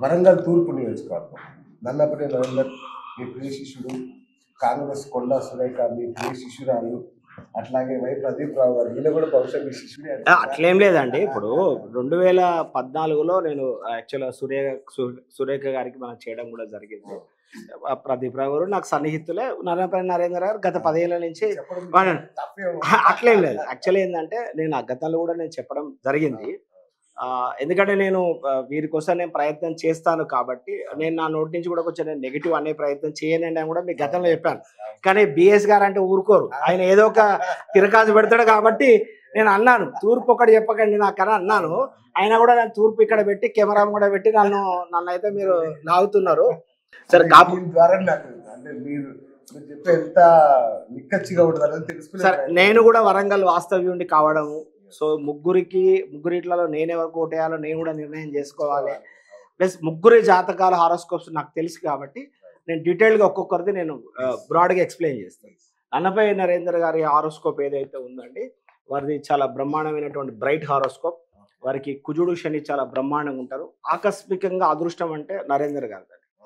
వరంగల్ తూర్పు నియోజకవర్గం నల్లపల్లి నరేందర్ మీ ప్రియ శిష్యుడు కాంగ్రెస్ కొండా సురేఖ మీ ప్రియ శిష్యురాలు అట్లాగే వై ప్రదీప్ రావు గారు ఈయన కూడా బహుశా మీ శిష్యుడే ఆ, అనుకుంటా. అట్లేం లేదండి ఇప్పుడు రెండు వేల పద్నాలుగులో నేను యాక్చువల్గా సురేఖ సు- సురేఖ గారికి మనం చేయడం కూడా జరిగింది ఆ ప్రదీప్ రావు గారు నాకు సన్నిహితులే నరేంద్ర నరేంద్ర గారు గత పదేళ్ల నుంచి చెప్పడం వాడు- తప్పే ఉంది. అట్లేం లేదు యాక్చువల్లీ ఏంటంటే నేను ఆ గతంలో కూడా నేను చెప్పడం జరిగింది ఆ, ఎందుకంటే నేను ఆ, వీరి కోసం నేను ప్రయత్నం చేస్తాను కాబట్టి నేను నా నోటి నుంచి కూడా కొంచెం నేను నెగిటివ్ అనే ప్రయత్నం చేయనండి అని కూడా మీకు గతంలో చెప్పాను కానీ బిఎస్ గారు అంటే ఊరుకోరు ఆయన ఏదో ఒక తిరకాసు పెడతాడు కాబట్టి నేను అన్నాను తూర్పు ఒకటి చెప్పకండి నాకని అన్నాను అయినా కూడా నేను తూర్పు ఇక్కడ పెట్టి కెమెరా కూడా పెట్టి నన్ను నన్ను అయితే మీరు లాగుతున్నారు సరే కాపు దీని ద్వారా నాకు అంటే మీరు మీరు చెప్పే ఎంత నిక్కచ్చిగా ఉంటుందని తెలుసుకునే సరే ప్రయత్నం. నేను కూడా వరంగల్ వాస్తవ్యుండి కావడము సో ముగ్గురికి ముగ్గురిట్లలో నేను ఎవరికి ఓటేయాలో నేను కూడా నిర్ణయం చేసుకోవాలి ప్లస్ ముగ్గురి జాతకాల హారోస్కోప్స్ నాకు తెలుసు కాబట్టి నేను డీటెయిల్గా ఒక్కొక్కరిది నేను బ్రాడ్గా ఎక్స్ప్లెయిన్ చేస్తాను అన్నపై నరేందర్ గారి హారోస్కోప్ ఏదైతే ఉందండి వారిది చాలా బ్రహ్మాండమైనటువంటి బ్రైట్ హారోస్కోప్ వారికి కుజుడు శని చాలా బ్రహ్మాండంగా ఉంటారు ఆకస్మికంగా అదృష్టం అంటే నరేందర్ గారు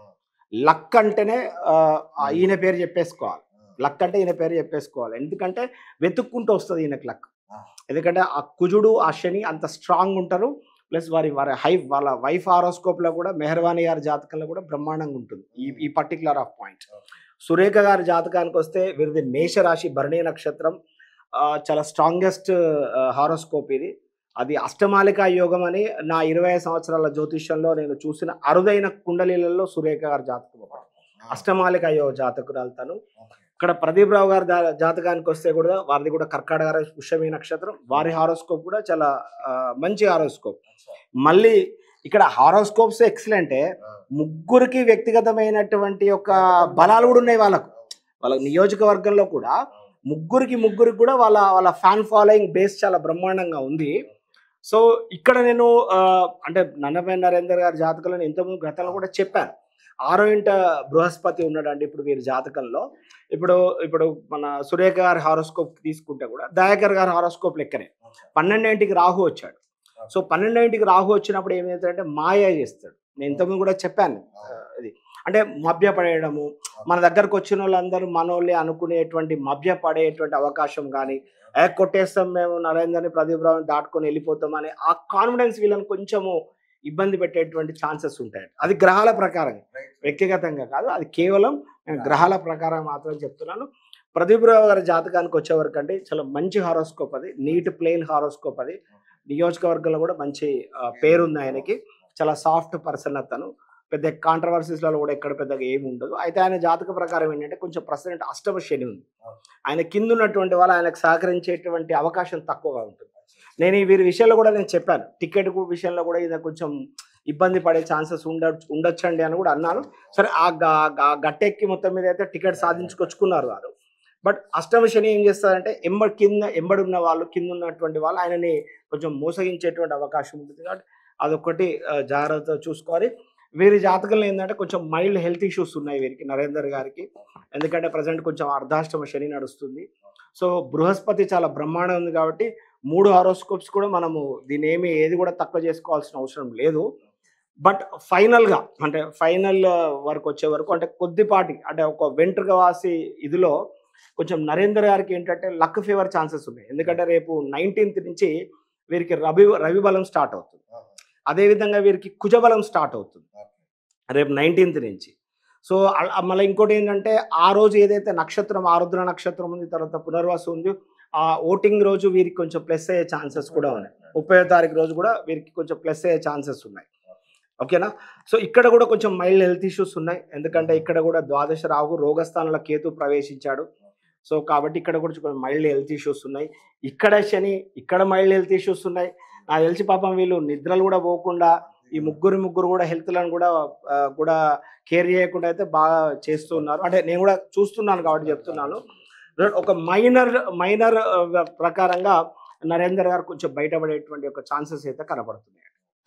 లక్ అంటేనే ఆ, ఆ ఈయన పేరు చెప్పేసుకోవాలి లక్ అంటే ఈయన పేరు చెప్పేసుకోవాలి ఎందుకంటే వెతుక్కుంటూ వస్తుంది ఈయనకు లక్ ఎందుకంటే ఆ కుజుడు ఆ శని అంత స్ట్రాంగ్ ఉంటారు ప్లస్ వారి వారి హై వాళ్ళ వైఫ్ లో కూడా మెహర్వాణి గారి జాతకంలో కూడా బ్రహ్మాండంగా ఉంటుంది ఈ ఈ పర్టికులర్ ఆఫ్ పాయింట్ సురేఖ గారి జాతకానికి వస్తే వీరిది మేషరాశి భరణి నక్షత్రం ఆ, చాలా స్ట్రాంగెస్ట్ హారోస్కోప్ ఇది అది అష్టమాలిక యోగం అని నా ఇరవై సంవత్సరాల జ్యోతిష్యంలో నేను చూసిన అరుదైన కుండలీలలో సురేఖ గారి జాతకం ఒకటి. అష్టమాలిక యోగ జాతకురాలు తను ఇక్కడ ప్రదీప్ రావు గారి జా- జాతకానికి వస్తే కూడా వారిది కూడా కర్కాటక గారి పుష్యమి నక్షత్రం వారి హారోస్కోప్ కూడా చాలా ఆ, మంచి హారోస్కోప్ మళ్ళీ ఇక్కడ హారోస్కోప్స్ ఎక్సలెంటే ముగ్గురికి వ్యక్తిగతమైనటువంటి ఒక బలాలు కూడా ఉన్నాయి వాళ్ళకు వాళ్ళ నియోజకవర్గంలో కూడా ముగ్గురికి ముగ్గురికి కూడా వాళ్ళ వాళ్ళ ఫ్యాన్ ఫాలోయింగ్ బేస్ చాలా బ్రహ్మాండంగా ఉంది సో ఇక్కడ నేను ఆ, అంటే నన్నపై నరేందర్ గారి జాతకంలో నేను ఇంతకుముందు గతంలో కూడా చెప్పాను ఆరో ఇంట బృహస్పతి ఉన్నాడండి ఇప్పుడు వీరి జాతకంలో ఇప్పుడు ఇప్పుడు మన సురేఖ గారి హారోస్కోప్ తీసుకుంటే కూడా దయాకర్ గారి హారోస్కోప్ లెక్కనే పన్నెండింటికి రాహు వచ్చాడు సో పన్నెండింటికి రాహు వచ్చినప్పుడు ఏమవుతాడంటే మాయ చేస్తాడు నేను ఇంతకుముందు కూడా చెప్పాను ఆ, ఇది అంటే మభ్య పడేయడము మన దగ్గరకు వచ్చిన వాళ్ళందరూ మనోళ్ళే అనుకునేటువంటి మభ్య పడేటువంటి అవకాశం కానీ ఏ కొట్టేస్తాం మేము నరేందర్ని ప్రదీప్ రావుని దాటుకొని వెళ్ళిపోతామని ఆ కాన్ఫిడెన్స్ వీళ్ళని కొంచెము ఇబ్బంది పెట్టేటువంటి ఛాన్సెస్ ఉంటాయి అది గ్రహాల ప్రకారం వ్యక్తిగతంగా కాదు అది కేవలం నేను గ్రహాల ప్రకారం మాత్రం చెప్తున్నాను ప్రదీప్ రావు గారి జాతకానికి వచ్చేవరకు అంటే చాలా మంచి హారోస్కోప్ అది నీట్ ప్లెయిన్ హారోస్కోప్ అది నియోజకవర్గంలో కూడా మంచి ఆ, పేరుంది ఆయనకి చాలా సాఫ్ట్ పర్సన్ అతను పెద్ద కాంట్రవర్సీస్లలో కూడా ఎక్కడ పెద్దగా ఏమి ఉండదు అయితే ఆయన జాతక ప్రకారం ఏంటంటే కొంచెం ప్రస్తుతం అష్టమ శని ఉంది ఆయన కింద ఉన్నటువంటి వాళ్ళు ఆయనకు సహకరించేటువంటి అవకాశం తక్కువగా ఉంటుంది నేను ఈ వీరి విషయంలో కూడా నేను చెప్పాను టికెట్ విషయంలో కూడా ఇది కొంచెం ఇబ్బంది పడే ఛాన్సెస్ ఉండ ఉండొచ్చండి అని కూడా అన్నాను సరే ఆ గ- గ- గట్టెక్కి మొత్తం మీద అయితే టికెట్ సాధించుకొచ్చుకున్నారు వారు బట్ అష్టమ శని ఏం చేస్తారంటే ఎంబ కింద ఎంబడి ఉన్న వాళ్ళు కింద ఉన్నటువంటి వాళ్ళు ఆయనని కొంచెం మోసగించేటువంటి అవకాశం ఉంటుంది కాబట్టి అదొకటి ఆ, జాగ్రత్తగా చూసుకోవాలి వీరి జాతకంలో ఏంటంటే కొంచెం మైల్డ్ హెల్త్ ఇష్యూస్ ఉన్నాయి వీరికి నరేందర్ గారికి ఎందుకంటే ప్రజెంట్ కొంచెం అర్ధాష్టమ శని నడుస్తుంది సో బృహస్పతి చాలా బ్రహ్మాండం ఉంది కాబట్టి మూడు హారోస్కోప్స్ కూడా మనము దీన్ని ఏమి ఏది కూడా తక్కువ చేసుకోవాల్సిన అవసరం లేదు బట్ ఫైనల్గా అంటే ఫైనల్ వరకు వచ్చే వరకు అంటే కొద్దిపాటి అంటే ఒక వెంట్రుక వాసి ఇదిలో కొంచెం నరేందర్ గారికి ఏంటంటే లక్ ఫీవర్ ఛాన్సెస్ ఉన్నాయి ఎందుకంటే రేపు నైన్టీన్త్ నుంచి వీరికి రవి రవి బలం స్టార్ట్ అవుతుంది అదేవిధంగా వీరికి కుజబలం స్టార్ట్ అవుతుంది రేపు నైన్టీన్త్ నుంచి సో అల- మళ్ళీ ఇంకోటి ఏంటంటే ఆ రోజు ఏదైతే నక్షత్రం ఆరుద్ర నక్షత్రం ఉంది తర్వాత పునర్వాసు ఉంది ఆ ఓటింగ్ రోజు వీరికి కొంచెం ప్లస్ అయ్యే ఛాన్సెస్ కూడా ఉన్నాయి ముప్పై తారీఖు రోజు కూడా వీరికి కొంచెం ప్లస్ అయ్యే ఛాన్సెస్ ఉన్నాయి ఓకేనా సో ఇక్కడ కూడా కొంచెం మైల్డ్ హెల్త్ ఇష్యూస్ ఉన్నాయి ఎందుకంటే ఇక్కడ కూడా ద్వాదశ రాహు రోగస్థానంలో కేతు ప్రవేశించాడు సో కాబట్టి ఇక్కడ కూడా కొంచెం మైల్డ్ హెల్త్ ఇష్యూస్ ఉన్నాయి ఇక్కడ శని ఇక్కడ మైల్డ్ హెల్త్ ఇష్యూస్ ఉన్నాయి నాకు తెలిసి పాపం వీళ్ళు నిద్రలు కూడా పోకుండా ఈ ముగ్గురు ముగ్గురు కూడా హెల్త్లను కూడా ఆ, కూడా కేర్ చేయకుండా అయితే బాగా చేస్తున్నారు అంటే నేను కూడా చూస్తున్నాను కాబట్టి చెప్తున్నాను ఒక మైనర్ మైనర్ ప్రకారంగా నరేందర్ గారు కొంచెం బయటపడేటువంటి ఒక ఛాన్సెస్ అయితే కనబడుతున్నాయి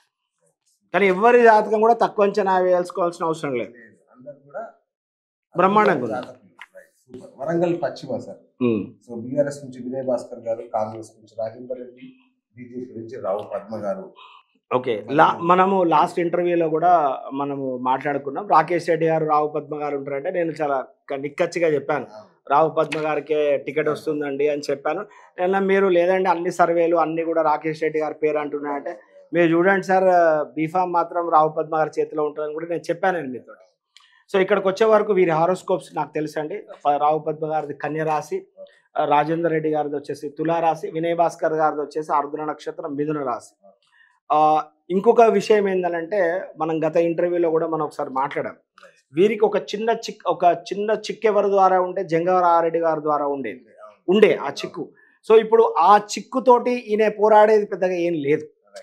కానీ ఎవరి జాతకం కూడా తక్కువ అంచనా వేయాల్సుకోవాల్సిన అవసరం లేదు అందరు కూడా బ్రహ్మాండంగా ఉంది. జాతకులు. Right. Super. వరంగల్ పశ్చిమ సార్ ఉమ్, సో బీఆర్ఎస్ నుంచి వినయ్ భాస్కర్ గారు కాంగ్రెస్ నుంచి రాజేందర్ రెడ్డి బీజేపీ నుంచి రావు పద్మ గారు ఓకే లా మనము లాస్ట్ ఇంటర్వ్యూలో కూడా మనము మాట్లాడుకున్నాం రాకేష్ రెడ్డి గారు రావు పద్మ గారు ఉంటారంటే నేను చాలా క- నిక్కచ్చిగా చెప్పాను రావు పద్మ గారికి టికెట్ వస్తుందండి అని చెప్పాను నేను మీరు లేదండి అన్ని సర్వేలు అన్ని కూడా రాకేష్ రెడ్డి గారి పేరు అంటున్నాయంటే మీరు చూడండి సార్ బీఫామ్ మాత్రం రావు పద్మ గారి చేతిలో ఉంటుందని కూడా నేను చెప్పానండి మీతో సో ఇక్కడికి వచ్చే వరకు వీరి హారోస్కోప్స్ నాకు తెలుసండి ప- రావు పద్మ గారిది కన్య రాశి ఆ, రాజేందర్ రెడ్డి గారిది వచ్చేసి తులా రాశి వినయ్ భాస్కర్ గారిది వచ్చేసి ఆర్ద్ర నక్షత్రం మిథున రాశి ఆ, ఇంకొక విషయం ఏంటంటే మనం గత ఇంటర్వ్యూలో కూడా మనం ఒకసారి మాట్లాడాం వీరికి ఒక చిన్న చిక్ ఒక చిన్న చిక్ ఎవరి ద్వారా ఉంటే జంగవరారెడ్డి గారి ద్వారా ఉండేది ఉండే ఆ చిక్కు సో ఇప్పుడు ఆ చిక్కుతోటి ఈయన పోరాడేది పెద్దగా ఏం లేదు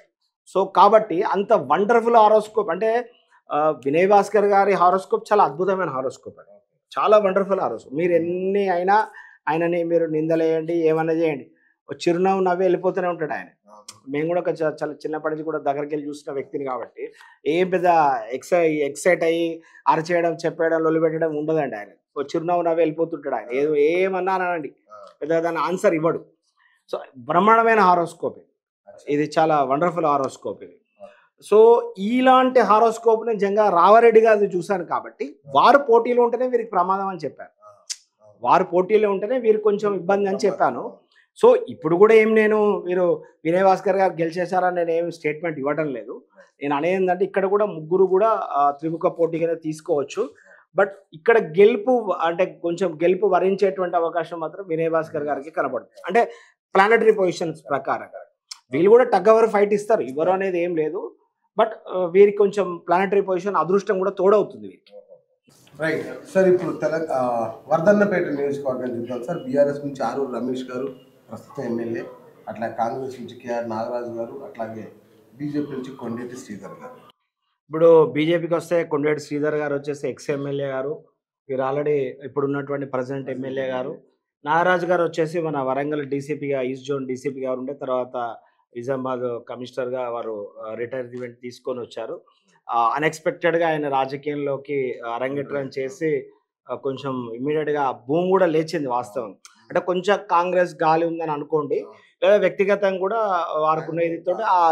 సో కాబట్టి అంత వండర్ఫుల్ హారోస్కోప్ అంటే ఆ, వినయ్ భాస్కర్ గారి హారోస్కోప్ చాలా అద్భుతమైన హారోస్కోప్ అది చాలా వండర్ఫుల్ హారోస్కోప్ మీరు ఎన్ని అయినా ఆయనని మీరు నిందలేయండి ఏమన్నా చేయండి ఒక చిరునవ్వు నవ్వి వెళ్ళిపోతూనే ఉంటాడు ఆయన మేము కూడా ఒక చ- చాలా చిన్నప్పటి నుంచి కూడా దగ్గరికి వెళ్ళి చూసిన వ్యక్తిని కాబట్టి ఏం పెద్ద ఎక్సై ఎక్సైట్ అయ్యి అరచేయడం చెప్పేయడం లొల్లి పెట్టడం ఉండదండి ఆయన ఓ చిరునవ్వు నవ్వి వెళ్ళిపోతుంటాడు ఆయన ఏదో ఏమన్నా అనండి పెద్ద దాని ఆన్సర్ ఇవ్వడు సో బ్రహ్మాండమైన హారోస్కోప్ ఇది. ఇది చాలా వండర్ఫుల్ హారోస్కోప్ ఇది సో ఇలాంటి హారోస్కోప్ ని జంగా రావారెడ్డి గారిది చూశాను కాబట్టి వారు పోటీలో ఉంటేనే వీరికి ప్రమాదం అని చెప్పారు వారు పోటీలో ఉంటేనే వీరికి కొంచెం ఇబ్బంది అని చెప్పాను సో ఇప్పుడు కూడా ఏం నేను మీరు వినయ్ భాస్కర్ గారు గెలిచేశారని నేను ఏం స్టేట్మెంట్ ఇవ్వడం లేదు నేను అనేది ఏంటంటే ఇక్కడ కూడా ముగ్గురు కూడా ఆ, త్రిముఖ పోటీగానే తీసుకోవచ్చు బట్ ఇక్కడ గెలుపు అంటే కొంచెం గెలుపు వరించేటువంటి అవకాశం మాత్రం వినయ్ భాస్కర్ గారికి కనబడుతుంది అంటే ప్లానటరీ పొజిషన్స్ ప్రకారం వీళ్ళు కూడా టగ్ అవర్ ఫైట్ ఇస్తారు ఇవ్వరు అనేది ఏం లేదు బట్ వీరికి కొంచెం ప్లానటరీ పొజిషన్ అదృష్టం కూడా తోడవుతుంది వీరికి రైట్ సార్ ఇప్పుడు తెలంగాణ వర్ధన్నపేట నియోజకవర్గం చూద్దాం సార్ బీఆర్ఎస్ నుంచి ఆరూరు రమేష్ గారు ప్రస్తుత ఎమ్మెల్యే అట్లా కాంగ్రెస్ నుంచి కేఆర్ నాగరాజు గారు అట్లాగే బీజేపీ నుంచి కొండేటి శ్రీధర్ గారు ఇప్పుడు బీజేపీకి వస్తే కొండేటి శ్రీధర్ గారు వచ్చేసి ఎక్స్ ఎమ్మెల్యే గారు వీరు ఆల్రెడీ ఇప్పుడు ఉన్నటువంటి ప్రజెంట్ ఎమ్మెల్యే గారు నాగరాజు గారు వచ్చేసి మన వరంగల్ డీసీపీగా ఈస్ట్ జోన్ డీసీపీ గారు ఉండే తర్వాత నిజామాబాద్ కమిషనర్గా వారు రిటైర్మెంట్ తీసుకొని వచ్చారు అన్ఎక్స్పెక్టెడ్గా ఆయన రాజకీయంలోకి అరంగేట్రం చేసి ఆ, కొంచెం ఇమ్మీడియట్గా భూమి కూడా లేచింది వాస్తవం అంటే కొంచెం కాంగ్రెస్ గాలి ఉందని అనుకోండి లేదా వ్యక్తిగతంగా కూడా వారికి ఉన్న ఇదితో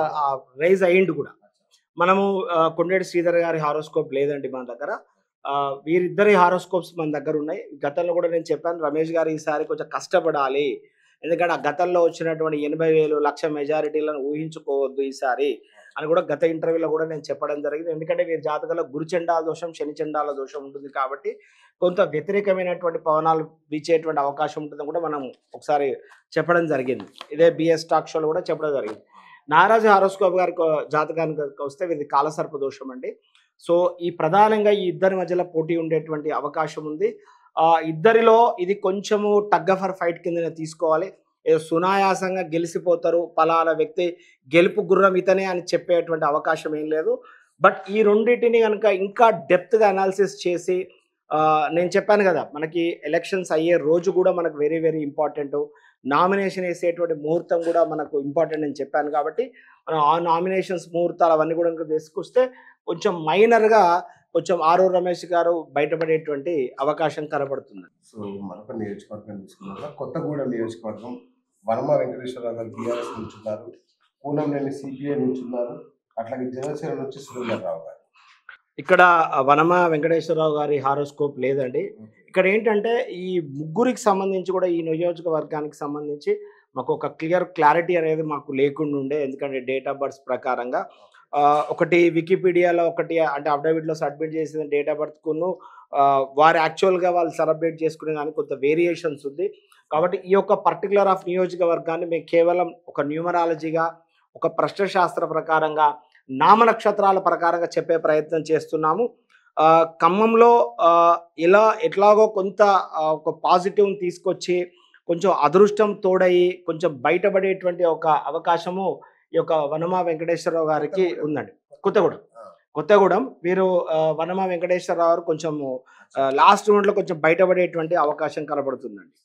రైజ్ అయ్యిండు కూడా మనము ఆ, కొండేటి శ్రీధర్ గారి హారోస్కోప్ లేదండి మన దగ్గర ఆ, వీరిద్దరి హారోస్కోప్స్ మన దగ్గర ఉన్నాయి గతంలో కూడా నేను చెప్పాను రమేష్ గారు ఈసారి కొంచెం కష్టపడాలి ఎందుకంటే ఆ గతంలో వచ్చినటువంటి ఎనభై వేలు లక్ష మెజారిటీలను ఊహించుకోవద్దు ఈసారి అని కూడా గత ఇంటర్వ్యూలో కూడా నేను చెప్పడం జరిగింది ఎందుకంటే వీరి జాతకంలో గురుచండాల దోషం శని చండాల దోషం ఉంటుంది కాబట్టి కొంత వ్యతిరేకమైనటువంటి పవనాలు వీచేటువంటి అవకాశం ఉంటుందని కూడా మనం ఒకసారి చెప్పడం జరిగింది ఇదే బిఎస్ టాక్ షోలో కూడా చెప్పడం జరిగింది నారాజు హారోస్కోప్ గారి కో- జాతకానికి వస్తే వీరిది కాలసర్ప దోషం అండి సో ఈ ప్రధానంగా ఈ ఇద్దరి మధ్యలో పోటీ ఉండేటువంటి అవకాశం ఉంది ఆ ఇద్దరిలో ఇది కొంచెము టగ్ ఫర్ ఫైట్ కింద తీసుకోవాలి ఏదో సునాయాసంగా గెలిచిపోతారు పలానా వ్యక్తి గెలుపు గుర్రం ఇతనే అని చెప్పేటువంటి అవకాశం ఏం లేదు బట్ ఈ రెండింటిని కనుక ఇంకా డెప్త్గా అనాలిసిస్ చేసి ఆ, నేను చెప్పాను కదా మనకి ఎలక్షన్స్ అయ్యే రోజు కూడా మనకు వెరీ వెరీ ఇంపార్టెంట్ నామినేషన్ వేసేటువంటి ముహూర్తం కూడా మనకు ఇంపార్టెంట్ అని చెప్పాను కాబట్టి మనం ఆ నామినేషన్స్ ముహూర్తాలు అవన్నీ కూడా కనుక తీసుకొస్తే కొంచెం మైనర్గా కొంచెం ఆరో రమేష్ గారు బయటపడేటువంటి అవకాశం కనబడుతుంది సో మరొక నియోజకవర్గం తీసుకున్నాం సార్ కొత్తగూడెం నియోజకవర్గం వనమ వెంకటేశ్వరరావు గారు బీఆర్ఎస్ నుంచి ఉన్నారు పూనంనేని సిపిఐ నుంచి ఉన్నారు అట్లాగే జనసేన నుంచి సురేందర్ రావు గారు ఇక్కడ వనమ వెంకటేశ్వరరావు గారి హారోస్కోప్ లేదండి ఇక్కడ ఏంటంటే ఈ ముగ్గురికి సంబంధించి కూడా ఈ నియోజకవర్గానికి సంబంధించి మాకు ఒక క్లియర్ క్లారిటీ అనేది మాకు లేకుండా ఉండే ఎందుకంటే డేట్ ఆఫ్ బర్త్ ప్రకారంగా ఆ, ఒకటి వికీపీడియాలో ఒకటి అంటే అఫిడవిట్లో సబ్మిట్ చేసిన డేట్ ఆఫ్ బర్త్కును వారు యాక్చువల్గా వాళ్ళు సెలబ్రేట్ చేసుకునే దానికి కొంత వేరియేషన్స్ ఉంది కాబట్టి ఈ యొక్క పర్టికులర్ ఆఫ్ నియోజకవర్గాన్ని మేము కేవలం ఒక న్యూమరాలజీగా ఒక ప్రశ్నశాస్త్ర ప్రకారంగా నామ నక్షత్రాల ప్రకారంగా చెప్పే ప్రయత్నం చేస్తున్నాము ఆ, ఖమ్మంలో ఆ, ఇలా ఎట్లాగో కొంత ఆ, ఒక పాజిటివ్ని తీసుకొచ్చి కొంచెం అదృష్టం తోడయి కొంచెం బయటపడేటువంటి ఒక అవకాశము ఈ యొక్క వనమా వెంకటేశ్వరరావు గారికి ఉందండి కొత్తగూడెం కొత్తగూడెం వీరు ఆ, వనమా వెంకటేశ్వరరావు గారు కొంచెం లాస్ట్ లో కొంచెం బయటపడేటువంటి అవకాశం కనబడుతుందండి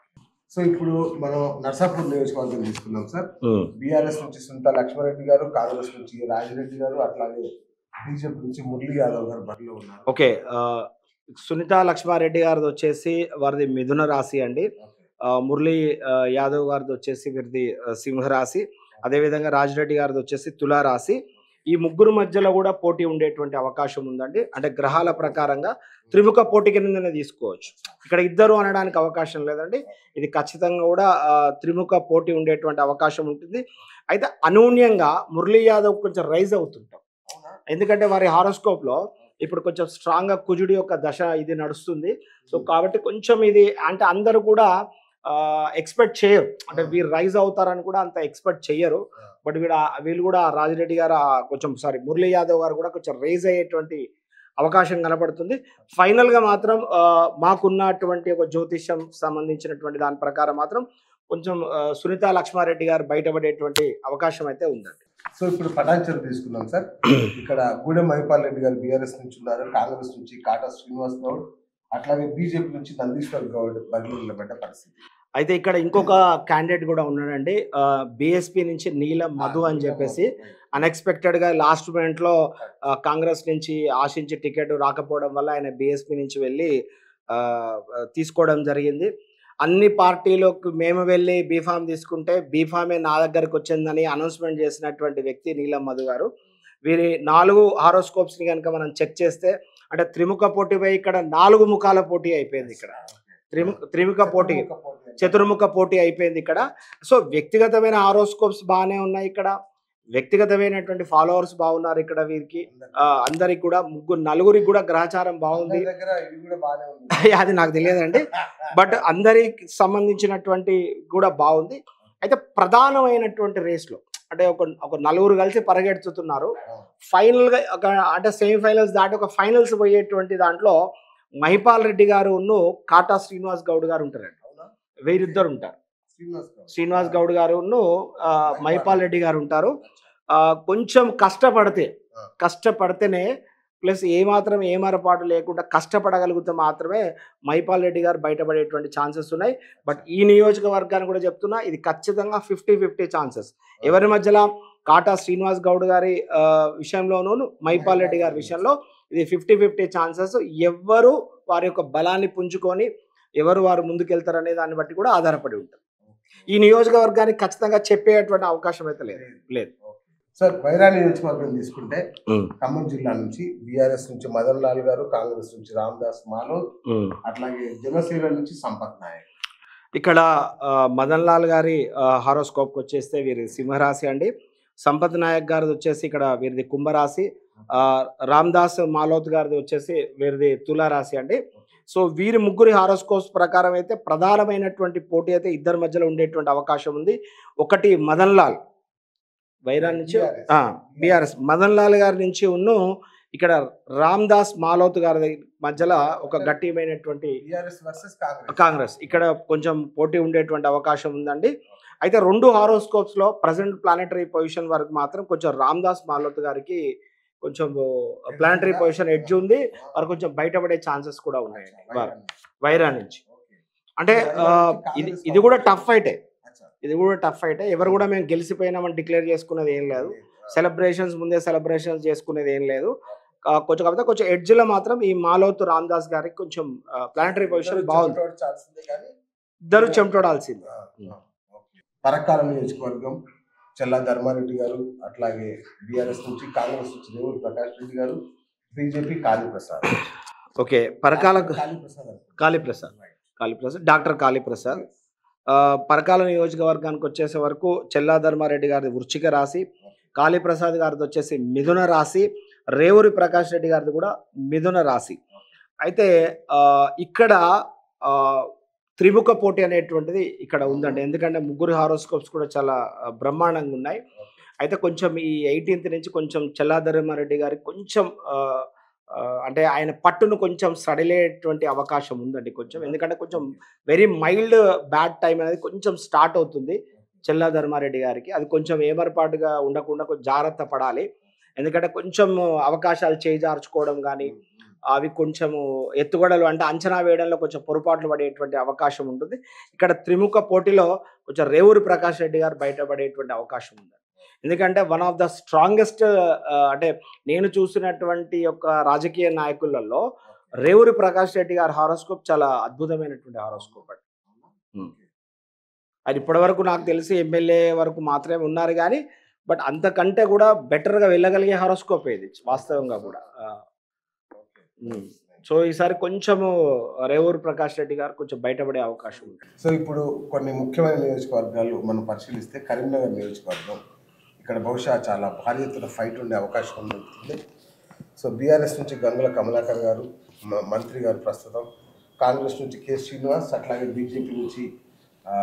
సో ఇప్పుడు మనం నర్సాపూర్ నియోజకవర్గం తీసుకున్నాం సార్ బీఆర్ఎస్ నుంచి సునీత లక్ష్మారెడ్డి గారు కాంగ్రెస్ నుంచి రాజిరెడ్డి గారు అట్లాగే బీజేపీ నుంచి మురళీ యాదవ్ గారు బరిలో ఉన్నారు ఓకే ఆ, సునీత లక్ష్మారెడ్డి గారిది వచ్చేసి వారిది మిథున రాశి అండి ఆ, మురళీ ఆ, యాదవ్ గారిది వచ్చేసి వీరిది ఆ, సింహరాశి అదేవిధంగా రాజిరెడ్డి గారిది వచ్చేసి తులారాశి ఈ ముగ్గురు మధ్యలో కూడా పోటీ ఉండేటువంటి అవకాశం ఉందండి అంటే గ్రహాల ప్రకారంగా త్రిముఖ పోటీ కిందనే తీసుకోవచ్చు ఇక్కడ ఇద్దరు అనడానికి అవకాశం లేదండి ఇది ఖచ్చితంగా కూడా ఆ, త్రిముఖ పోటీ ఉండేటువంటి అవకాశం ఉంటుంది అయితే అనూన్యంగా మురళీ యాదవ్ కొంచెం రైజ్ అవుతుంటాం ఎందుకంటే వారి హారోస్కోప్ లో ఇప్పుడు కొంచెం స్ట్రాంగ్ గా కుజుడి యొక్క దశ ఇది నడుస్తుంది సో కాబట్టి కొంచెం ఇది అంటే అందరూ కూడా ఎక్స్పెక్ట్ చేయరు అంటే వీరు రైజ్ అవుతారని కూడా అంత ఎక్స్పెక్ట్ చేయరు బట్ వీడు ఆ- వీళ్ళు కూడా రాజిరెడ్డి గారు ఆ కొంచెం సారీ మురళీ యాదవ్ గారు కూడా కొంచెం రైజ్ అయ్యేటువంటి అవకాశం కనబడుతుంది ఫైనల్ గా మాత్రం ఆ, మాకున్నటువంటి ఒక జ్యోతిష్యం సంబంధించినటువంటి దాని ప్రకారం మాత్రం కొంచెం ఆ, సునీత లక్ష్మారెడ్డి గారు బయటపడేటువంటి అవకాశం అయితే ఉందండి సో ఇప్పుడు పటాన్చర్ తీసుకున్నాం సార్ ఇక్కడ గూడెం మహిపాల్ రెడ్డి గారు బీఆర్ఎస్ నుంచి ఉన్నారు కాంగ్రెస్ నుంచి కాటా శ్రీనివాస్ గౌడ్ అట్లాగే బీజేపీ నుంచి నందీశ్వర్ గౌడ్ బరిలో నిలబడ్డ పరిస్థితి అయితే ఇక్కడ ఇంకొక క్యాండిడేట్ కూడా ఉన్నాడండి బిఎస్పి నుంచి నీలం మధు అని చెప్పేసి అన్ఎక్స్పెక్టెడ్ గా లాస్ట్ మినిట్ లో ఆ, కాంగ్రెస్ నుంచి ఆశించి టికెట్ రాకపోవడం వల్ల ఆయన బిఎస్పి నుంచి వెళ్ళి ఆ, తీసుకోవడం జరిగింది అన్ని పార్టీలకు మేము వెళ్ళి బీఫామ్ తీసుకుంటే బీఫామే నా దగ్గరకు వచ్చిందని అనౌన్స్మెంట్ చేసినటువంటి వ్యక్తి నీలం మధు గారు వీరి నాలుగు హారోస్కోప్స్ ని కనుక మనం చెక్ చేస్తే అంటే త్రిముఖ పోటీపై ఇక్కడ నాలుగు ముఖాల పోటీ అయిపోయింది ఇక్కడ త్రిముఖ త్రిముఖ పోటీ చతుర్ముఖ పోటీ అయిపోయింది ఇక్కడ సో వ్యక్తిగతమైన హారోస్కోప్స్ బాగానే ఉన్నాయి ఇక్కడ వ్యక్తిగతమైనటువంటి ఫాలోవర్స్ బాగున్నారు ఇక్కడ వీరికి ఆ, అందరికి కూడా ముగ్గురు నలుగురికి కూడా గ్రహచారం బాగుంది అందరి దగ్గర ఇది కూడా బాగానే ఉంది అది నాకు తెలియదండి బట్ అందరికి సంబంధించినటువంటి కూడా బాగుంది అయితే ప్రధానమైనటువంటి రేస్లో అంటే ఒక ఒక నలుగురు కలిసి పరిగెడుతున్నారు ఫైనల్ గా ఒక అంటే సెమీఫైనల్స్ దాటి ఒక ఫైనల్స్ పోయేటువంటి దాంట్లో మహిపాల్ రెడ్డి గారు కాటా శ్రీనివాస్ గౌడ్ గారు ఉంటారండి అవునా? వీరిద్దరు ఉంటారు శ్రీనివాస్ గౌడ్. శ్రీనివాస్ గౌడ్ గారు మహిపాల్ రెడ్డి గారు ఉంటారు ఆ, కొంచెం కష్టపడితే కష్టపడితేనే ప్లస్ ఏమాత్రం ఏమరపాటు లేకుండా కష్టపడగలిగితే మాత్రమే మైపాల్ రెడ్డి గారు బయటపడేటువంటి ఛాన్సెస్ ఉన్నాయి బట్ ఈ నియోజకవర్గాన్ని కూడా చెప్తున్నా ఇది ఖచ్చితంగా ఫిఫ్టీ ఫిఫ్టీ ఛాన్సెస్ ఎవరి మధ్యలో కాటా శ్రీనివాస్ గౌడ్ గారి ఆ, విషయంలోనూ మైపాల్ రెడ్డి గారి విషయంలో ఇది ఫిఫ్టీ ఫిఫ్టీ ఛాన్సెస్ ఎవ్వరు వారి యొక్క బలాన్ని పుంజుకొని ఎవరు వారు ముందుకెళ్తారనే దాన్ని బట్టి కూడా ఆధారపడి ఉంటారు ఈ నియోజకవర్గానికి ఖచ్చితంగా చెప్పేటువంటి అవకాశం అయితే లేదు లేదు సార్ వైరా నియోజకవర్గం తీసుకుంటే ఖమ్మం జిల్లా నుంచి బీఆర్ఎస్ నుంచి మదన్ లాల్ గారు కాంగ్రెస్ నుంచి రామదాస్ మాలోద్ అట్లాగే జనసేన నుంచి సంపత్ నాయక్ ఇక్కడ ఆ, మదన్ లాల్ గారి హారోస్కోప్కి వచ్చేస్తే వీరి సింహరాశి అండి సంపత్ నాయక్ గారిది వచ్చేసి ఇక్కడ వీరిది కుంభరాశి ఆ, రామ్దాస్ మాలోత్ గారిది వచ్చేసి వీరిది తులారాశి అండి సో వీరి ముగ్గురి హారోస్కోప్స్ ప్రకారం అయితే ప్రధానమైనటువంటి పోటీ అయితే ఇద్దరి మధ్యలో ఉండేటువంటి అవకాశం ఉంది ఒకటి మదన్ లాల్ వైరా నుంచి బీఆర్ఎస్ మదన్ లాల్ గారి నుంచి ఉన్న ఇక్కడ రామ్దాస్ మాలోత్ గారి మధ్యలో ఒక గట్టిమైనటువంటి బీఆర్ఎస్ వర్సెస్ కాంగ్రెస్ కాంగ్రెస్ ఇక్కడ కొంచెం పోటీ ఉండేటువంటి అవకాశం ఉందండి అయితే రెండు హారోస్కోప్స్ లో ప్రజెంట్ ప్లానెటరీ పొజిషన్ వరకు మాత్రం కొంచెం రామ్దాస్ మాలోత్ గారికి కొంచెం ప్లానెటరీ పొజిషన్ ఎడ్జ్ ఉంది వారు కొంచెం బయటపడే ఛాన్సెస్ కూడా ఉన్నాయండి వారు వైరా నుంచి అంటే ఆ, ఇది ఇది కూడా టఫ్ ఫైటే ఇది కూడా టఫ్ ఫైటే ఎవరు కూడా మేము గెలిచిపోయినామని డిక్లేర్ చేసుకునేది ఏం లేదు సెలబ్రేషన్స్ ముందే సెలబ్రేషన్స్ చేసుకునేది ఏం లేదు ఆ, కొంచెం కాకపోతే కొంచెం ఎడ్జ్ లో మాత్రం ఈ మాలోత్ రామ్దాస్ గారికి కొంచెం ప్లానెటరీ పొజిషన్ బాగుంది ఇద్దరు చెమటోడాల్సింది పరకాల నియోజకవర్గం చెల్లా ధర్మారెడ్డి గారు అట్లాగే బీఆర్ఎస్ నుంచి కాంగ్రెస్ నుంచి రేవూరు ప్రకాష్ రెడ్డి గారు బీజేపీ కాళీప్రసాద్ ఓకే పరకాల కాళీప్రసాద్ అనుకుంటా. కాళీప్రసాద్ కాళీప్రసాద్ డాక్టర్ కాళీప్రసాద్ ఆ, పరకాల నియోజకవర్గానికి వచ్చేసే వరకు చెల్లా ధర్మారెడ్డి గారిది వృచ్చిక రాశి కాళీప్రసాద్ గారిది వచ్చేసి మిథున రాశి రేవూరి ప్రకాష్ రెడ్డి గారిది కూడా మిథున రాశి అయితే ఆ, ఇక్కడ ఆ, త్రిముఖ పోటీ అనేటువంటిది ఇక్కడ ఉందండి ఎందుకంటే ముగ్గురు హారోస్కోప్స్ కూడా చాలా ఆ, బ్రహ్మాండంగా ఉన్నాయి అయితే కొంచెం ఈ ఎయిటీన్త్ నుంచి కొంచెం చెల్లా ధర్మారెడ్డి గారికి కొంచెం ఆ, ఆ, అంటే ఆయన పట్టును కొంచెం సడిలేటువంటి అవకాశం ఉందండి కొంచెం ఎందుకంటే కొంచెం వెరీ మైల్డ్ బ్యాడ్ టైం అనేది కొంచెం స్టార్ట్ అవుతుంది చెల్లా ధర్మారెడ్డి గారికి అది కొంచెం ఏమరపాటుగా ఉండకుండా కొంచెం జాగ్రత్త పడాలి ఎందుకంటే కొంచెం అవకాశాలు చేజార్చుకోవడం కానీ అవి కొంచెము ఎత్తుగడలు అంటే అంచనా వేయడంలో కొంచెం పొరపాట్లు పడేటువంటి అవకాశం ఉంటుంది ఇక్కడ త్రిముఖ పోటీలో కొంచెం రేవూరి ప్రకాష్ రెడ్డి గారు బయటపడేటువంటి అవకాశం ఉంది ఎందుకంటే వన్ ఆఫ్ ద స్ట్రాంగెస్ట్ అంటే నేను చూసినటువంటి యొక్క రాజకీయ నాయకులలో రేవూరి ప్రకాష్ రెడ్డి గారి హారోస్కోప్ చాలా అద్భుతమైనటువంటి హారోస్కోప్ అండి Hmm. అది ఇప్పటి వరకు నాకు తెలిసి ఎమ్మెల్యే వరకు మాత్రమే ఉన్నారు కానీ బట్ అంతకంటే కూడా బెటర్గా వెళ్ళగలిగే హారోస్కోప్ ఇది వాస్తవంగా కూడా ఆ, ఉమ్. సో ఈసారి కొంచెము రేవూరు ప్రకాష్ రెడ్డి గారు కొంచెం బయటపడే అవకాశం ఉంది సో ఇప్పుడు కొన్ని ముఖ్యమైన నియోజకవర్గాలు మనం పరిశీలిస్తే కరీంనగర్ నియోజకవర్గం ఇక్కడ బహుశా చాలా భారీ ఎత్తున ఫైట్ ఉండే అవకాశం ఉంటుంది సో బీఆర్ఎస్ నుంచి గంగుల కమలాకర్ గారు మ- మంత్రి గారు ప్రస్తుతం కాంగ్రెస్ నుంచి కె శ్రీనివాస్ అట్లాగే బీజేపీ నుంచి ఆ,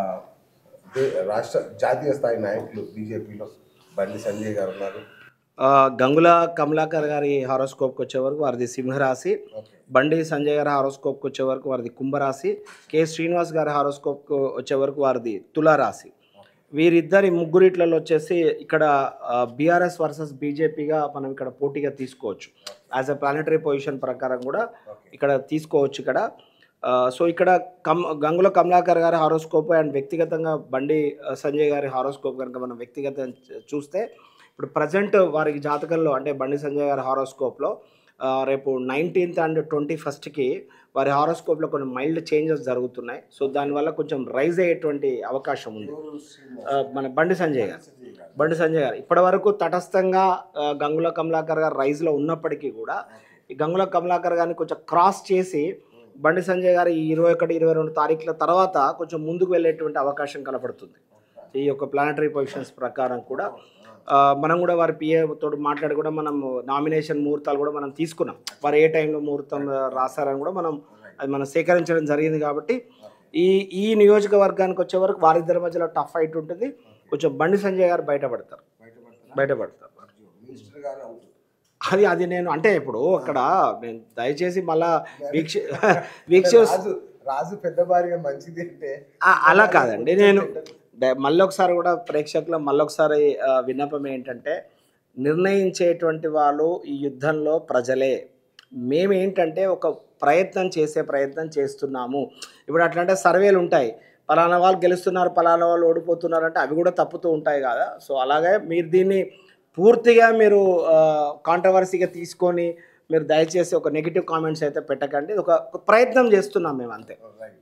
దే- రాష్ట్ర జాతీయ స్థాయి నాయకులు బీజేపీలో బండి సంజయ్ గారు ఉన్నారు ఆ, గంగుల కమలాకర్ గారి హారోస్కోప్కి వచ్చే వరకు వారిది సింహరాశి ఓకే బండి సంజయ్ గారి హారోస్కోప్కి వచ్చే వరకు వారిది కుంభరాశి కె శ్రీనివాస్ గారి హారోస్కోప్కి వచ్చే వరకు వారిది తులారాశి వీరిద్దరి ముగ్గురిట్లలో వచ్చేసి ఇక్కడ బీఆర్ఎస్ వర్సెస్ బీజేపీగా మనం ఇక్కడ పోటీగా తీసుకోవచ్చు యాజ్ అ ప్లానటరీ పొజిషన్ ప్రకారం కూడా ఓకే ఇక్కడ తీసుకోవచ్చు ఇక్కడ ఆ, సో ఇక్కడ కమ్ గంగుల కమలాకర్ గారి హారోస్కోప్ అండ్ వ్యక్తిగతంగా బండి ఆ, సంజయ్ గారి హారోస్కోప్ కనుక మనం వ్యక్తిగతం చ- చూస్తే ఇప్పుడు ప్రజెంట్ వారికి జాతకంలో అంటే బండి సంజయ్ గారి హారోస్కోప్లో ఆ, రేపు నైన్టీన్త్ అండ్ ట్వంటీ ఫస్ట్కి వారి హారోస్కోప్లో కొన్ని మైల్డ్ చేంజెస్ జరుగుతున్నాయి సో దానివల్ల కొంచెం రైజ్ అయ్యేటువంటి అవకాశం ఉంది ఎవరు శ్రీనివాస్? ఆ, మన బండి సంజయ్ గారు సంజయ్ గారు. బండి సంజయ్ గారు ఇప్పటి వరకు తటస్థంగా ఆ, గంగుల కమలాకర్ గారు రైజ్లో ఉన్నప్పటికీ కూడా ఈ గంగుల కమలాకర్ గారిని కొంచెం క్రాస్ చేసి బండి సంజయ్ గారు ఈ ఇరవై ఒకటి ఇరవై రెండు తారీఖుల తర్వాత కొంచెం ముందుకు వెళ్ళేటువంటి అవకాశం కనపడుతుంది ఈ యొక్క ప్లానటరీ పొజిషన్స్ ప్రకారం కూడా ఆ, మనం కూడా వారి పిఏ తోటి మాట్లాడి కూడా మనం నామినేషన్ ముహూర్తాలు కూడా మనం తీసుకున్నాం వారు ఏ టైంలో ముహూర్తం ఆ, రాశారని కూడా మనం అది మనం సేకరించడం జరిగింది కాబట్టి ఈ ఈ నియోజకవర్గానికి వచ్చే వరకు వారిద్దరి మధ్యలో టఫ్ ఫైట్ ఉంటుంది కొంచెం బండి సంజయ్ గారు బయటపడతారు బయటపడతారా? బయటపడతారు మినిస్టర్ గారు అవుట్ అది అది నేను అంటే ఇప్పుడు అక్కడ నేను దయచేసి మళ్ళా వీక్ష వీక్ష రాజు రాజు పెద్ద భార్య మంచిది అంటే ఆ- అలా కాదండి నేను డ- మళ్ళొకసారి కూడా ప్రేక్షకుల మళ్ళొకసారి ఆ, విన్నపం ఏంటంటే నిర్ణయించేటువంటి వాళ్ళు ఈ యుద్ధంలో ప్రజలే మేము ఏంటంటే ఒక ప్రయత్నం చేసే ప్రయత్నం చేస్తున్నాము ఇప్పుడు అట్లాంటి సర్వేలు ఉంటాయి పలానా వాళ్ళు గెలుస్తున్నారు పలానా వాళ్ళు ఓడిపోతున్నారు అంటే అవి కూడా తప్పుతూ ఉంటాయి కదా సో అలాగే మీరు దీన్ని పూర్తిగా మీరు కాంట్రవర్సీగా తీసుకొని మీరు దయచేసి ఒక నెగిటివ్ కామెంట్స్ అయితే పెట్టకండి ఇది ఒక ఒక ప్రయత్నం చేస్తున్నాం మేము అంతే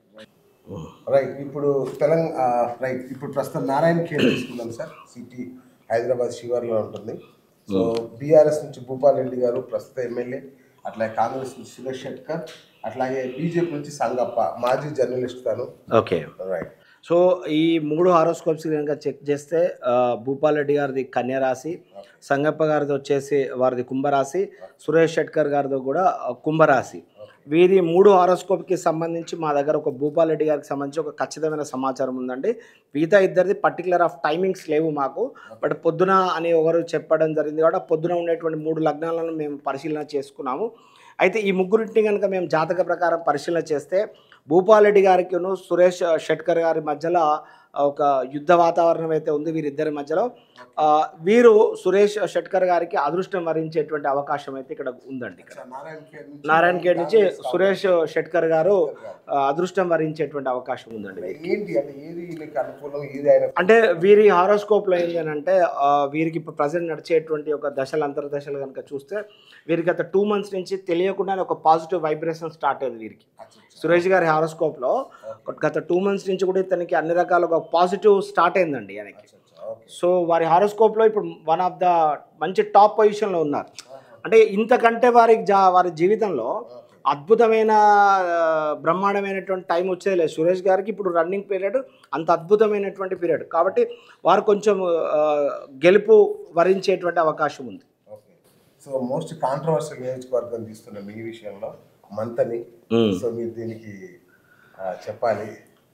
రైట్ ఇప్పుడు తెలంగాణ రైట్ ఇప్పుడు ప్రస్తుతం నారాయణ ఖేడ్ తీసుకుందాం సార్ సిటీ హైదరాబాద్ శివర్లో ఉంటుంది సో బీఆర్ఎస్ నుంచి భూపాల్ రెడ్డి గారు ప్రస్తుత ఎమ్మెల్యే అట్లాగే కాంగ్రెస్ నుంచి సురేష్ షెట్కర్ అట్లాగే బీజేపీ నుంచి సంగప్ప మాజీ జర్నలిస్ట్ తాను ఓకే రైట్ సో ఈ మూడు హారోస్కోప్స్ కనుక చెక్ చేస్తే ఆ, భూపాల్ రెడ్డి గారిది కన్యా రాశి సంగప్ప గారిది వచ్చేసి వారిది కుంభరాశి సురేష్ షెట్కర్ గారిది కూడా ఆ, కుంభరాశి వీరి మూడు హారోస్కోప్కి సంబంధించి మా దగ్గర ఒక భూపాల్ రెడ్డి గారికి సంబంధించి ఒక ఖచ్చితమైన సమాచారం ఉందండి మిగతా ఇద్దరిది పర్టికులర్ ఆఫ్ టైమింగ్స్ లేవు మాకు బట్ పొద్దున అని ఒకరు చెప్పడం జరిగింది కాబట్టి ఆ పొద్దున ఉండేటువంటి మూడు లగ్నాలను మేము పరిశీలన చేసుకున్నాము అయితే ఈ ముగ్గురింటిని కనుక మేము జాతక ప్రకారం పరిశీలన చేస్తే భూపాలరెడ్డి గారికిను సురేష్ షెట్కర్ గారి మధ్యలో ఒక యుద్ధ వాతావరణం అయితే ఉంది వీరిద్దరి మధ్యలో ఆ, వీరు సురేష్ షెట్కర్ గారికి అదృష్టం వరించేటువంటి అవకాశం అయితే ఇక్కడ ఉందండి ఇక్కడ నారాయణ ఖేడ్ నుంచి నారాయణ ఖేడ్ నుంచి కాంగ్రెస్ సురేష్ షెట్కర్ గారు గారు. ఆ, అదృష్టం వరించేటువంటి అవకాశం ఉందండి వీరికి. ఏంటి అంటే ఏది వీళ్ళకి అనుకూలం ఏది ఆయన అంటే వీరి హారోస్కోప్లో ఏంటి అని అంటే ఆ, వీరికి ఇప్పుడు ప్రజెంట్ నడిచేటువంటి ఒక దశలు అంతర్దశలు కనుక చూస్తే వీరికి గత టూ మంత్స్ నుంచి తెలియకుండానే ఒక పాజిటివ్ వైబ్రేషన్ స్టార్ట్ అయింది వీరికి సురేష్ గారి హారోస్కోప్లో గత టూ మంత్స్ నుంచి కూడా ఇతనికి అన్ని రకాలుగా పాజిటివ్ స్టార్ట్ అయిందండి ఆయనకి ఓకే సో వారి హారోస్కోప్లో ఇప్పుడు వన్ ఆఫ్ ద మంచి టాప్ పొజిషన్లో ఉన్నారు అంటే ఇంతకంటే వారి జా వారి జీవితంలో అద్భుతమైన ఆ, బ్రహ్మాండమైనటువంటి టైం వచ్చేది లేదు సురేష్ గారికి ఇప్పుడు రన్నింగ్ పీరియడ్ అంత అద్భుతమైనటువంటి పీరియడ్ కాబట్టి వారు కొంచెం ఆ, గెలుపు వరించేటువంటి అవకాశం ఉంది ఓకే సో మోస్ట్ కాంట్రవర్షియల్ నియోజకవర్గం తీస్తున్నాం ఈ విషయంలో మంతని సో మీరు దీనికి ఆ, చెప్పాలి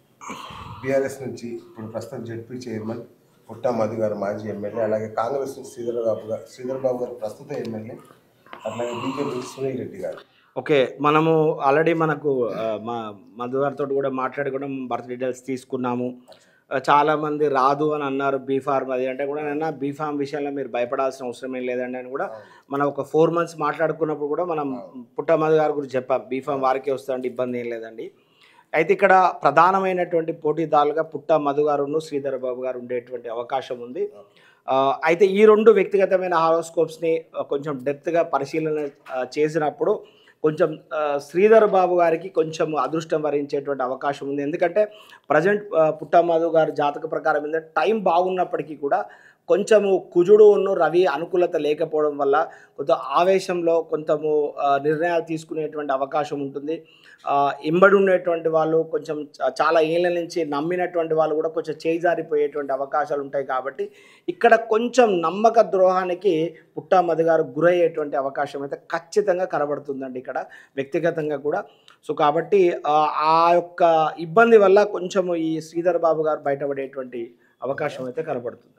బీఆర్ఎస్ నుంచి ఇప్పుడు ప్రస్తుతం జడ్పీ చైర్మన్ పుట్టా మధు గారు మాజీ ఎమ్మెల్యే అలాగే కాంగ్రెస్ నుంచి శ్రీధర్ బాబు గారు శ్రీధర్ బాబు గారు ప్రస్తుత ఎమ్మెల్యే అట్లాగే బీజేపీ నుంచి సునీల్ రెడ్డి గారు ఓకే మనము ఆల్రెడీ మనకు ఆ, మా మధు గారితో కూడా మాట్లాడి కూడా బర్త్ డీటెయిల్స్ తీసుకున్నాము ఆ, చాలా మంది రాదు అని అన్నారు బీఫార్మ్ అది అంటే కూడా నేను బీఫార్మ్ విషయంలో మీరు భయపడాల్సిన అవసరం ఏం లేదండి అని కూడా మనం ఒక ఫోర్ మంత్స్ మాట్లాడుకున్నప్పుడు కూడా మనం పుట్టమధు గారి గురించి చెప్పాం బీఫామ్ వారికే వస్తుందండి ఇబ్బంది ఏం లేదండి అయితే ఇక్కడ ప్రధానమైనటువంటి పోటీదారులుగా పుట్ట మధు గారును శ్రీధర్ బాబు గారు ఉండేటువంటి అవకాశం ఉంది ఆ, అయితే ఈ రెండు వ్యక్తిగతమైన హారోస్కోప్స్ని కొంచెం డెప్త్గా పరిశీలన ఆ, చేసినప్పుడు కొంచెం ఆ, శ్రీధర్ బాబు గారికి కొంచెం అదృష్టం వరించేటువంటి అవకాశం ఉంది ఎందుకంటే ప్రజెంట్ పుట్ట మధు గారి జాతక ప్రకారం ఏంటంటే టైం బాగున్నప్పటికీ కూడా కొంచెము కుజుడు ఉన్న రవి అనుకూలత లేకపోవడం వల్ల కొంత ఆవేశంలో కొంచెము ఆ, నిర్ణయాలు తీసుకునేటువంటి అవకాశం ఉంటుంది ఆ, ఇంబడి ఉండేటువంటి వాళ్ళు కొంచెం చ- చాలా ఏళ్ళ నుంచి నమ్మినటువంటి వాళ్ళు కూడా కొంచెం చేజారిపోయేటువంటి అవకాశాలు ఉంటాయి కాబట్టి ఇక్కడ కొంచెం నమ్మక ద్రోహానికి పుట్టామది గారు గురయ్యేటువంటి అవకాశం అయితే ఖచ్చితంగా కనబడుతుందండి ఇక్కడ వ్యక్తిగతంగా కూడా సో కాబట్టి ఆ, ఆ యొక్క ఇబ్బంది వల్ల కొంచెం ఈ శ్రీధర్ బాబు గారు బయటపడేటువంటి అవకాశం అయితే కనబడుతుంది